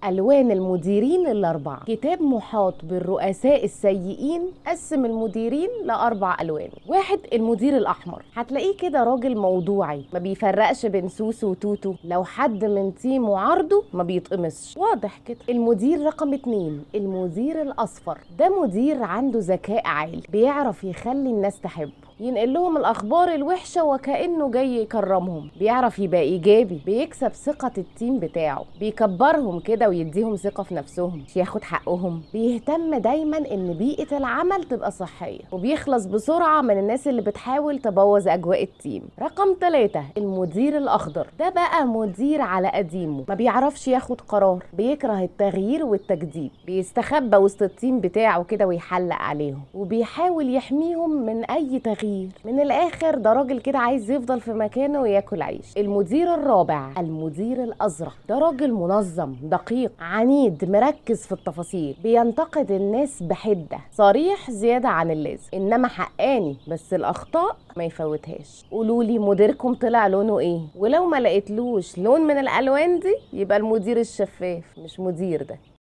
ألوان المديرين الأربعة كتاب محاط بالرؤساء السيئين قسم المديرين لأربع ألوان واحد المدير الأحمر هتلاقيه كده راجل موضوعي ما بيفرقش بين سوسو وتوتو لو حد من تيمه عرضه ما بيتقمصش واضح كده المدير رقم اتنين المدير الأصفر ده مدير عنده ذكاء عالي بيعرف يخلي الناس تحبه ينقل لهم الاخبار الوحشه وكانه جاي يكرمهم بيعرف يبقى ايجابي بيكسب ثقه التيم بتاعه بيكبرهم كده ويديهم ثقه في نفسهم مش ياخد حقهم بيهتم دايما ان بيئه العمل تبقى صحيه وبيخلص بسرعه من الناس اللي بتحاول تبوظ اجواء التيم رقم ثلاثة المدير الاخضر ده بقى مدير على قديمه ما بيعرفش ياخد قرار بيكره التغيير والتجديد بيستخبى وسط التيم بتاعه كده ويحلق عليهم وبيحاول يحميهم من اي تغيير التغيير من الاخر ده راجل كده عايز يفضل في مكانه وياكل عيش المدير الرابع المدير الازرق ده راجل منظم دقيق عنيد مركز في التفاصيل بينتقد الناس بحده صريح زياده عن اللازم انما حقاني بس الاخطاء ما يفوتهاش قولوا لي مديركم طلع لونه ايه ولو ما لقيتلوش لون من الالوان دي يبقى المدير الشفاف مش مدير ده